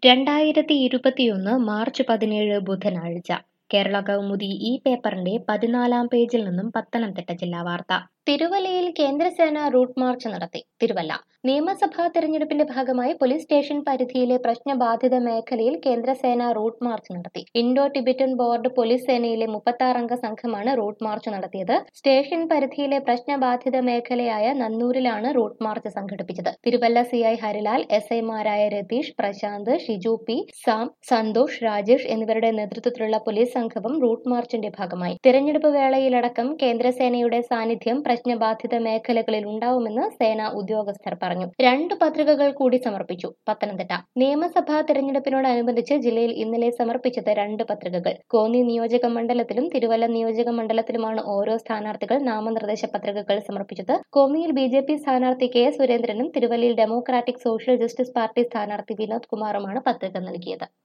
രണ്ടായിരത്തി ഇരുപത്തിയൊന്ന് മാർച്ച് പതിനേഴ് ബുധനാഴ്ച കേരള കൗമുദി ഈ പേപ്പറിന്റെ പതിനാലാം പേജിൽ നിന്നും പത്തനംതിട്ട ജില്ലാ വാർത്ത തിരുവല്ലയിൽ കേന്ദ്രസേന റൂട്ട് മാർച്ച് നടത്തി തിരുവല്ല നിയമസഭാ തെരഞ്ഞെടുപ്പിന്റെ ഭാഗമായി പോലീസ് സ്റ്റേഷൻ പരിധിയിലെ പ്രശ്നബാധിത മേഖലയിൽ കേന്ദ്രസേന റൂട്ട് മാർച്ച് നടത്തി ഇൻഡോ ടിബറ്റൻ ബോർഡ് പോലീസ് സേനയിലെ മുപ്പത്തി അംഗ സംഘമാണ് റൂട്ട് മാർച്ച് നടത്തിയത് സ്റ്റേഷൻ പരിധിയിലെ പ്രശ്നബാധിത മേഖലയായ നന്നൂരിലാണ് റൂട്ട് മാർച്ച് സംഘടിപ്പിച്ചത് തിരുവല്ല സിഐ ഹരിലാൽ എസ് ഐമാരായ രതീഷ് പ്രശാന്ത് ഷിജു പി സാം സന്തോഷ് രാജേഷ് എന്നിവരുടെ നേതൃത്വത്തിലുള്ള പോലീസ് സംഘവും റൂട്ട് മാർച്ചിന്റെ ഭാഗമായി തിരഞ്ഞെടുപ്പ് വേളയിലടക്കം കേന്ദ്രസേനയുടെ സാന്നിധ്യം പ്രശ്നബാധിത മേഖലകളിൽ ഉണ്ടാവുമെന്ന് സേനാ ഉദ്യോഗസ്ഥർ പറഞ്ഞു രണ്ട് പത്രികകൾ കൂടി സമർപ്പിച്ചു പത്തനംതിട്ട നിയമസഭാ തെരഞ്ഞെടുപ്പിനോടനുബന്ധിച്ച് ജില്ലയിൽ ഇന്നലെ സമർപ്പിച്ചത് രണ്ട് പത്രികകൾ കോന്നി നിയോജക മണ്ഡലത്തിലും തിരുവല്ല നിയോജക മണ്ഡലത്തിലുമാണ് ഓരോ സ്ഥാനാർത്ഥികൾ നാമനിർദ്ദേശ പത്രികകൾ സമർപ്പിച്ചത് കോന്നിയിൽ ബി ജെ പി സ്ഥാനാർത്ഥി കെ സുരേന്ദ്രനും തിരുവല്ലയിൽ ഡെമോക്രാറ്റിക് സോഷ്യൽ ജസ്റ്റിസ് പാർട്ടി സ്ഥാനാർത്ഥി വിനോദ് കുമാറുമാണ് പത്രിക നൽകിയത്